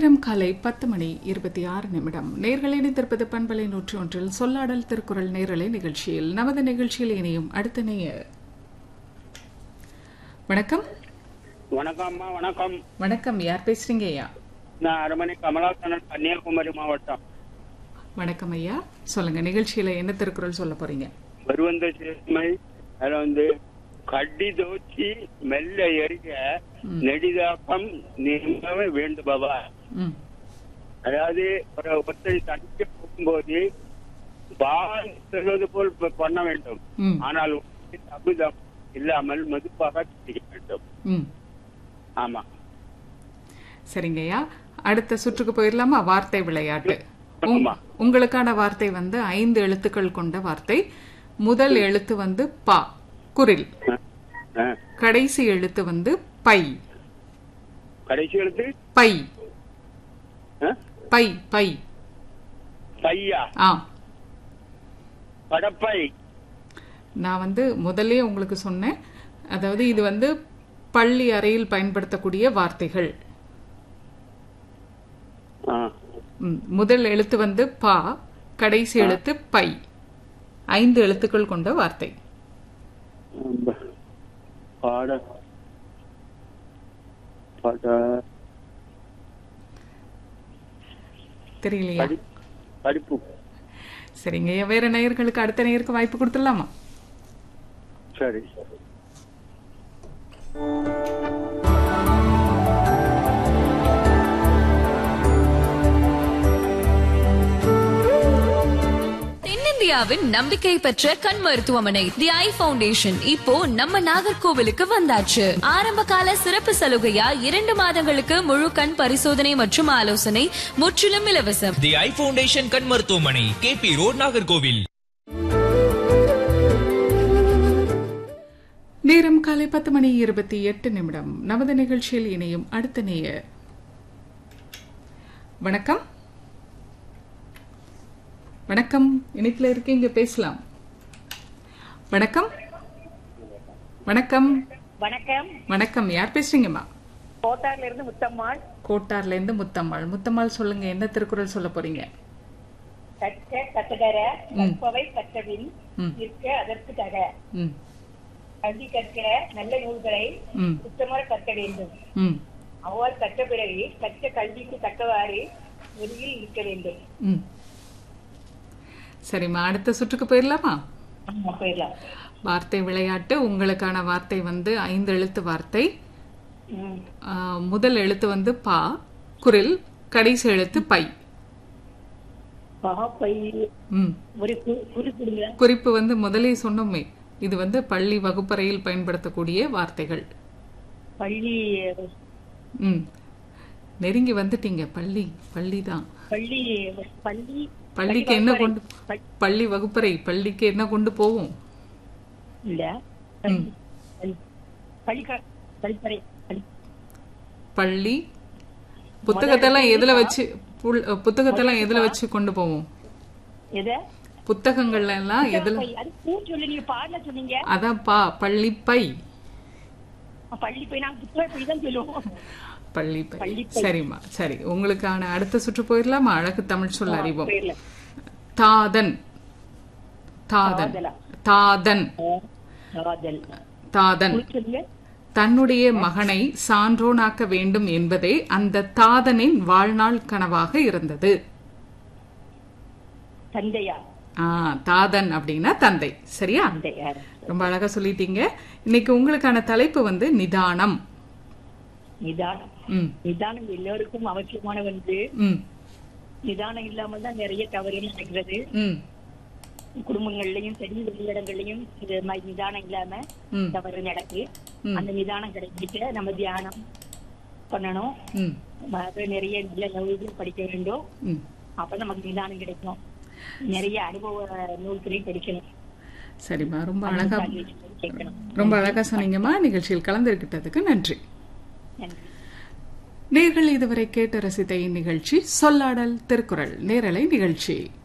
நேரம் காலை பத்து மணி இருபத்தி ஆறு நிமிடம் நேர்களை இணைந்திருப்பது பண்பலை நூற்றி ஒன்றில் சொல்லாடல் திருக்குறள் நேரலை நிகழ்ச்சியில் நமது நிகழ்ச்சியில் இணையும் அடுத்த நேயர் வணக்கம் வணக்கம் அம்மா வணக்கம் வணக்கம் யார் பேசுறீங்க ஐயா நான் அரமணி கமலாசனன் கன்னியாகுமரி மாவட்டம் வணக்கம் ஐயா சொல்லுங்க நிகழ்ச்சியில என்ன திருக்குறள் சொல்ல போறீங்க வருவந்த சிறுமை அதுல வந்து கட்டி தோச்சி மெல்ல எரிக நெடிதாக்கம் நீங்கவே வேண்டுபவா ம் அதாவது ஒரு ஒருத்தரை தனிக்க போகும்போது பால் சொல்வது போல் ப- பண்ண வேண்டும் ம் ஆனால் அமிதம் இல்லாமல் மதுப்பாக செய்ய வேண்டும் ம் ஆமா சரிங்க ஐயா அடுத்த சுற்றுக்கு போயிடலாமா வார்த்தை விளையாட்டு உங்- ஆமா. உங்களுக்கான வார்த்தை வந்து ஐந்து எழுத்துக்கள் கொண்ட வார்த்தை முதல் எழுத்து வந்து பா குரில் அஹ், அஹ். கடைசி எழுத்து வந்து பை கடைசி எழுத்து பை அஹ், பை பை பையா ஆ படப்பை நான் வந்து முதல்லயே உங்களுக்கு சொன்னேன் அதாவது இது வந்து பள்ளி அறையில் பயன்படுத்தக்கூடிய வார்த்தைகள் ஆ. ம், முதல் எழுத்து வந்து பா கடைசி எழுத்து பை ஐந்து எழுத்துக்கள் கொண்ட வார்த்தை ப- பாட பட தெரியலையா படி படிப்பு சரிங்க ஐயா, வேற நேயர்களுக்கு அடுத்த நேயருக்கு வாய்ப்பு கொடுத்துடலாமா சரி தென்னிந்தியாவின் நம்பிக்கை பெற்ற கண் மருத்துவமனை தி ஐ ஃபவுண்டேஷன் இப்போ நம்ம நாகர்கோவிலுக்கு வந்தாச்சு ஆரம்ப கால சிறப்பு சலுகையா இரண்டு மாதங்களுக்கு முழு கண் பரிசோதனை மற்றும் ஆலோசனை முற்றிலும் இலவசம் தி ஐ ஃபவுண்டேஷன் கண் மருத்துவமனை கேபி ரோட் நாகர்கோவில் நேரம் காலை பத்து மணி இருபத்தி எட்டு நிமிடம் நமது நிகழ்ச்சியில் இணையும் அடுத்த நேயர் வணக்கம் வணக்கம் இணைப்புல இருக்கீங்க பேசலாம் வணக்கம் வணக்கம் வணக்கம் வணக்கம் யார் பேசுறீங்கம்மா கோட்டார்ல இருந்து முத்தம்மாள் கோட்டார்ல இருந்து முத்தம்மாள் முத்தம்மாள் சொல்லுங்க என்ன திருக்குறள் சொல்ல போறீங்க கற்க கற்றுதர கற்பவை கற்றபின் ம். இருக்க அதற்கு தக ம் கல்வி கற்க நல்ல நூல்களை ம் சுத்தமாக கற்க வேண்டும் ம் அவ்வாறு கற்ற பிறகு கற்ற கல்விக்கு தக்கவாறு நெறியில் இருக்க வேண்டும் ம் சரிம்மா அடுத்த சுற்றுக்கு போயிடலாமா ஆமா, போயிடலாம் வார்த்தை விளையாட்டு உங்களுக்கான வார்த்தை வந்து ஐந்து எழுத்து வார்த்தை ம். ஆ, முதல் எழுத்து வந்து பா குரில் கடைசி எழுத்து பை பாப்பை ம் ஒரு கு- குறிப்பிடுங்க குறிப்பு வந்து முதலே சொன்னோமே இது வந்து பள்ளி வகுப்பறையில் பயன்படுத்தக்கூடிய வார்த்தைகள் பள்ளி ம் நெருங்கி வந்துட்டீங்க பள்ளி பள்ளி தான் பள்ளி பள்ளி பள்ளிக்கு என்ன கொண்டு பள்ளி வகுப்பறை பள்ளிக்கு என்ன கொண்டு போவோம் இல்ல ம். பள்ளி பள்ளி க- கழிப்பறை பள்ளி பள்ளி புத்தகத்தெல்லாம் எதுல வச்சு புல்- புத்தகத்தெல்லாம் எதுல வச்சு கொண்டு போவோம் எதை புத்தகங்கள்ல எல்லாம் எதுல பை. அது பூ சொல்லி நீங்க பாடல சொன்னீங்க அதான் பா பள்ளிப்பை பள்ளி போய் நாங்க புத்தக போய் தான் சொல்லுவோம் பள்ளிப்பை பள்ளிப்பை. சரிம்மா சரி உங்களுக்கான அடுத்த சுற்று போயிடலாமா அழகு தமிழ் சொல் அறிவோம் போயிடலாம். தாதன் தாதன் தாதலா. தாதன் காதல் தாதன் சொல்லுங்க தன்னுடைய மகனை சான்றோனாக்க வேண்டும் என்பதே அந்த தாதனின் வாழ்நாள் கனவாக இருந்தது தந்தையா ஆ தாதன் அப்படின்னா தந்தை சரியா தந்தையா ரொம்ப அழகா சொல்லிட்டீங்க இன்னைக்கு உங்களுக்கான தலைப்பு வந்து நிதானம் நிதானம் ம் நிதானம் எல்லோருக்கும் அவசியமான ஒன்று ம் நிதானம் இல்லாமல் தான் நிறைய தவறு நடக்கிறது ம் குடும்பங்கள்லயும் சரி வெளியிடங்கள்லயும் இது மாதிரி நிதானம் இல்லாம ம் தவறு நடக்கு ம். அந்த நிதானம் கிடைச்சிட்டு நம்ம தியானம் பண்ணணும் ம் அது நிறைய நல்ல நூல்கள் படிக்க வேண்டும் ம் அப்ப நமக்கு நிதானம் கிடைக்கும் நிறைய அனுபவ நூல்களையும் படிக்கணும் சரிம்மா ரொம்ப அழகா கேட்கணும் ரொம்ப அழகா சொன்னீங்கம்மா நிகழ்ச்சியில் கலந்துருக்கிட்டதுக்கு நன்றி நன்றி நேர்கள் இதுவரை கேட்டு ரசித்த இந்நிகழ்ச்சி சொல்லாடல் திருக்குறள் நேரலை நிகழ்ச்சி